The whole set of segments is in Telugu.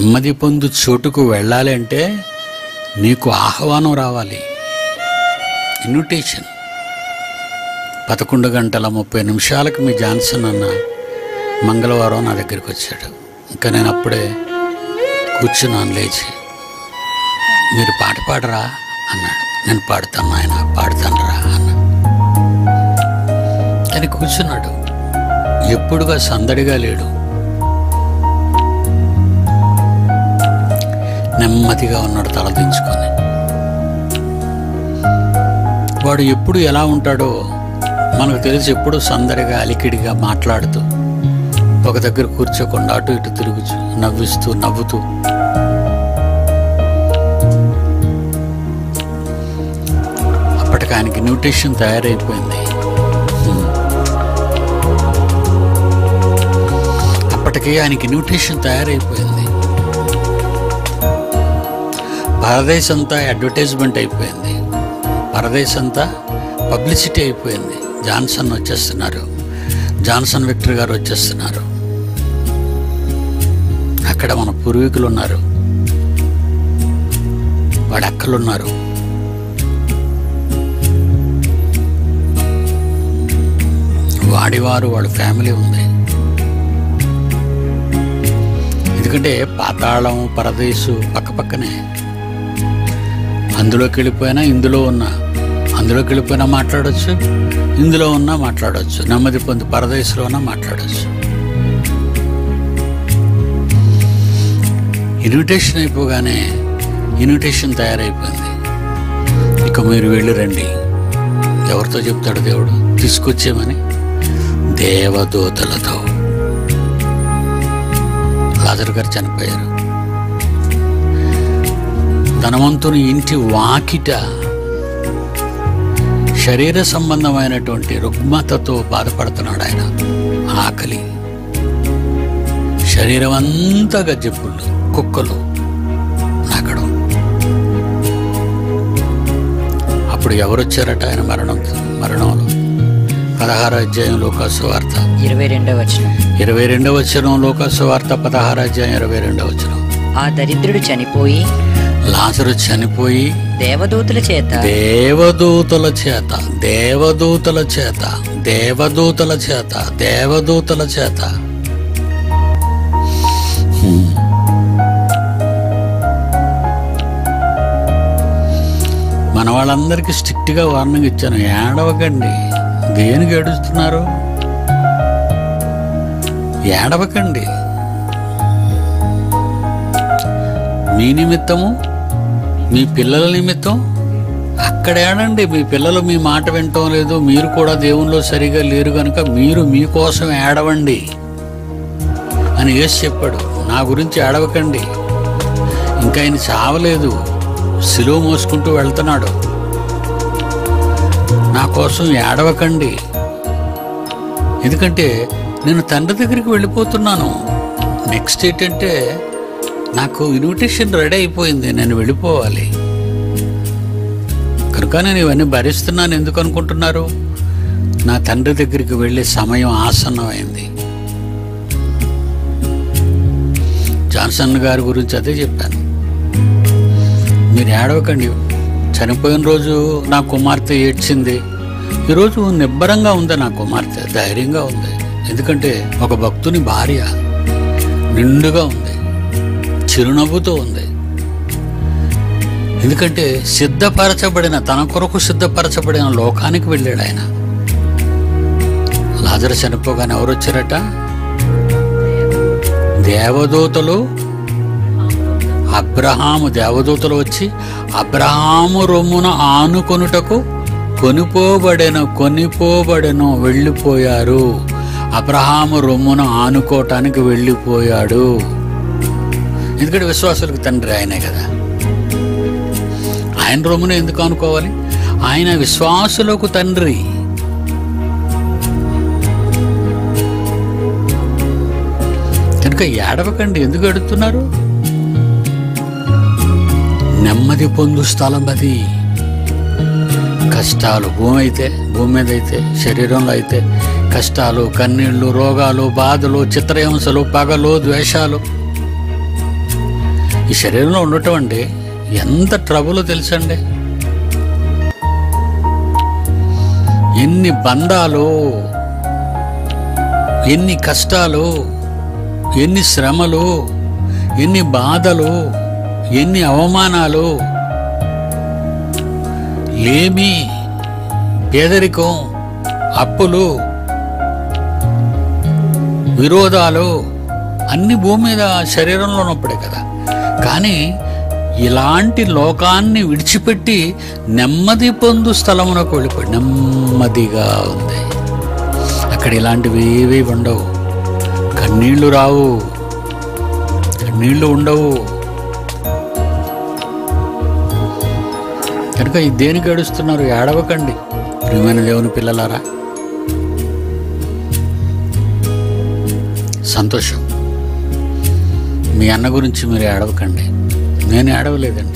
నెమ్మది పొందు చోటుకు వెళ్ళాలి అంటే నీకు ఆహ్వానం రావాలి ఇన్విటేషన్ పదకొండు గంటల ముప్పై నిమిషాలకు మీ జాన్సన్ అన్న మంగళవారం నా దగ్గరికి వచ్చాడు ఇంకా నేను అప్పుడే కూర్చున్నాను లేచి మీరు పాట పాడరా అన్నాడు నేను పాడుతాను ఆయన పాడుతాను రా అన్న అని కూర్చున్నాడు ఎప్పుడుగా సందడిగా లేడు నెమ్మదిగా ఉన్నాడు తలదించుకొని వాడు ఎప్పుడు ఎలా ఉంటాడో మనకు తెలిసి ఎప్పుడు సందడిగా అలికిడిగా మాట్లాడుతూ ఒక దగ్గర కూర్చోకుండా అటు ఇటు తిరుగుచు నవ్విస్తూ నవ్వుతూ అప్పటికి ఆయనకి న్యూట్రిషన్ తయారైపోయింది హ్మ్. అప్పటికి ఆయనకి న్యూట్రిషన్ తయారైపోయింది పరదేశ్ అంతా అడ్వర్టైజ్మెంట్ అయిపోయింది పరదేశ్ అంతా పబ్లిసిటీ అయిపోయింది జాన్సన్ వచ్చేస్తున్నారు జాన్సన్ విక్టర్ గారు వచ్చేస్తున్నారు అక్కడ మన పూర్వీకులు ఉన్నారు వాడి అక్కలు ఉన్నారు వాడివారు వాళ్ళ ఫ్యామిలీ ఉంది ఎందుకంటే పాతాళం పరదేశు పక్క పక్కనే అందులోకి వెళ్ళిపోయినా ఇందులో ఉన్నా అందులోకి వెళ్ళిపోయినా మాట్లాడొచ్చు ఇందులో ఉన్నా మాట్లాడొచ్చు నెమ్మది పొంది పరదేశంలో ఉన్నా మాట్లాడొచ్చు ఇన్విటేషన్ అయిపోగానే ఇన్విటేషన్ తయారైపోయింది ఇక మీరు వెళ్ళి రండి ఎవరితో చెప్తాడు దేవుడు తీసుకొచ్చేమని దేవదూతలతో లాజర్ గారు చనిపోయారు ధనవంతుని ఇంటి వాకిట శరీర సంబంధమైనటువంటి రుగ్మతతో బాధపడుతున్నాడు ఆయన ఆకలి శరీరం అంతా గజ్జెపుళ్ళు కుక్కలు నాకడం అప్పుడు ఎవరొచ్చారట ఆయన మరణం మరణంలో పదహారు అధ్యాయం లోకాసు వార్త ఇరవై రెండవ వచనం ఇరవై రెండవ వచనం లోకాసు వార్త పదహారు అధ్యాయం ఇరవై రెండవ వచనం ఆ దరిద్రుడు చనిపోయి లాజరు చనిపోయి దేవదూతుల చేత దేవదూతల చేత దేవదూతల చేత దేవదూతల చేత దేవదూతల చేత హ్మ్. మన వాళ్ళందరికీ స్ట్రిక్ట్గా వార్నింగ్ ఇచ్చాను ఏడవకండి దేనికి ఏడుస్తున్నారు ఏడవకండి మీ నిమిత్తము మీ పిల్లల నిమిత్తం అక్కడ ఏడండి మీ పిల్లలు మీ మాట వింటం లేదు మీరు కూడా దేవునిలో సరిగా లేరు కనుక మీరు మీకోసం ఏడవండి అని యేసు చెప్పాడు నా గురించి ఏడవకండి ఇంకా ఆయన చావలేదు సిలువ మోసుకుంటూ వెళ్తున్నాడు నా కోసం ఏడవకండి ఎందుకంటే నేను తండ్రి దగ్గరికి వెళ్ళిపోతున్నాను నెక్స్ట్ ఏంటంటే నాకు ఇన్విటేషన్ రెడీ అయిపోయింది నేను వెళ్ళిపోవాలి కనుక నేను ఇవన్నీ భరిస్తున్నాను ఎందుకు అనుకుంటున్నారు నా తండ్రి దగ్గరికి వెళ్ళే సమయం ఆసన్నమైంది జాన్సన్ గారి గురించి అదే చెప్పాను మీరు ఏడవకండి చనిపోయిన రోజు నా కుమార్తె ఏడ్చింది ఈరోజు నిబ్బరంగా ఉంది నా కుమార్తె ధైర్యంగా ఉంది ఎందుకంటే ఒక భక్తుని భార్య నిండుగా ఉంది చిరునవ్వుతో ఉంది ఎందుకంటే సిద్ధపరచబడిన తన కొరకు సిద్ధపరచబడిన లోకానికి వెళ్ళాడు ఆయన లాజరు చనిపోగానే ఎవరు వచ్చారట దేవదూతలు అబ్రహాము దేవదూతలు వచ్చి అబ్రహాము రొమ్మున ఆనుకొనుటకు కొనిపోబడెను కొనిపోబడెను వెళ్ళిపోయారు అబ్రహాము రొమ్మున ఆనుకోవటానికి వెళ్ళిపోయాడు ఎందుకంటే విశ్వాసులకు తండ్రి ఆయనే కదా ఆయన రొమ్మున ఎందుకు అనుకోవాలి ఆయన విశ్వాసులకు తండ్రి కనుక ఏడవకండి ఎందుకు ఎడుతున్నారు నెమ్మది పొందు స్థలం అది కష్టాలు భూమి అయితే భూమి మీద అయితే శరీరంలో అయితే కష్టాలు కన్నీళ్లు రోగాలు బాధలు చిత్రహింసలు పగలు ద్వేషాలు ఈ శరీరంలో ఉండటం అండి ఎంత ట్రబుల్ తెలుసండి ఎన్ని బంధాలు ఎన్ని కష్టాలు ఎన్ని శ్రమలు ఎన్ని బాధలు ఎన్ని అవమానాలు లేమి పేదరికం అప్పులు విరోధాలు అన్ని భూమి మీద శరీరంలో ఉన్నప్పుడే కదా కానీ ఇలాంటి లోకాన్ని విడిచిపెట్టి నెమ్మది పొందు స్థలమునకు వెళ్ళిపోయి నెమ్మదిగా ఉంది అక్కడ ఇలాంటివి ఏవి ఉండవు కన్నీళ్లు రావు కన్నీళ్లు ఉండవు కనుక ఈ దేనికి ఏడుస్తున్నారు ఏడవకండి ప్రియమైన దేవుని పిల్లలారా సంతోషం మీ అన్న గురించి మీరు ఏడవకండి నేను ఏడవలేదండి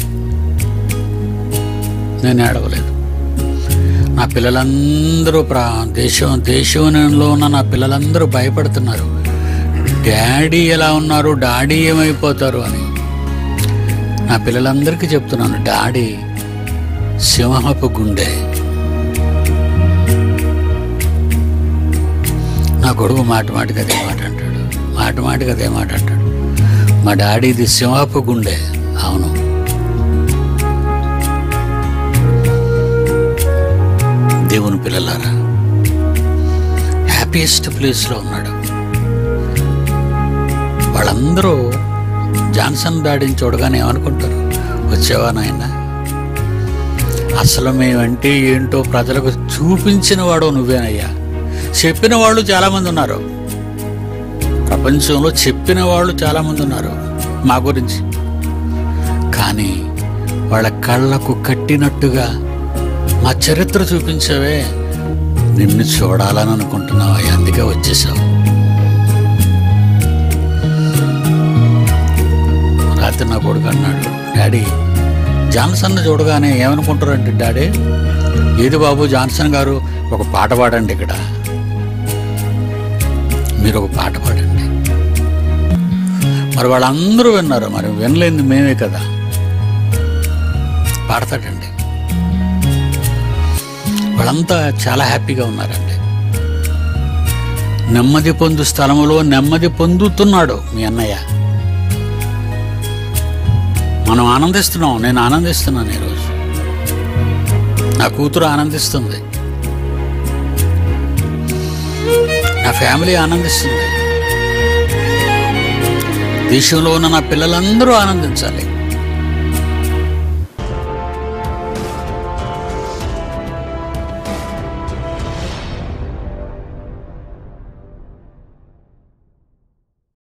నేను ఏడవలేదు నా పిల్లలందరూ ప్రా దేశం దేశంలో ఉన్న నా పిల్లలందరూ భయపడుతున్నారు డాడీ ఎలా ఉన్నారు డాడీ ఏమైపోతారు అని నా పిల్లలందరికీ చెప్తున్నాను డాడీ సింహపు గుండె నా కొడుకు మాట మాటకి అదే మాట అంటాడు మాట మాటకి అదే మాట అంటాడు మా డాడీది సింహపు గుండె అవును దేవుని పిల్లలారా హ్యాపీయెస్ట్ ప్లేస్లో ఉన్నాడు వాళ్ళందరూ జాన్సన్ డాడీని చూడగానే ఏమనుకుంటారు వచ్చావా నాయనా అసలు మేమంటే ఏంటో ప్రజలకు చూపించిన వాడు నువ్వేనయ్యా చెప్పిన వాళ్ళు చాలామంది ఉన్నారు ప్రపంచంలో చెప్పిన వాళ్ళు చాలామంది ఉన్నారు మా గురించి కానీ వాళ్ళ కళ్ళకు కట్టినట్టుగా మా చరిత్ర చూపించావే నిన్ను చూడాలని అనుకుంటున్నావా అందుకే వచ్చేసావు రాత్రి నా కొడుకు అన్నాడు డాడీ జాన్సన్ చూడగానే ఏమనుకుంటారంటే డాడీ ఏది బాబు జాన్సన్ గారు ఒక పాట పాడండి ఇక్కడ మీరు ఒక పాట పాడండి మరి వాళ్ళందరూ విన్నారు మరి వినలేంది మేమే కదా పాడతాడండి వాళ్ళంతా చాలా హ్యాపీగా ఉన్నారండి నెమ్మది పొందు స్థలములో నెమ్మది పొందుతున్నాడు మీ అన్నయ్య మనం ఆనందిస్తున్నాం నేను ఆనందిస్తున్నాను ఈరోజు నా కూతురు ఆనందిస్తుంది నా ఫ్యామిలీ ఆనందిస్తుంది దేశంలో ఉన్న నా పిల్లలందరూ ఆనందించాలి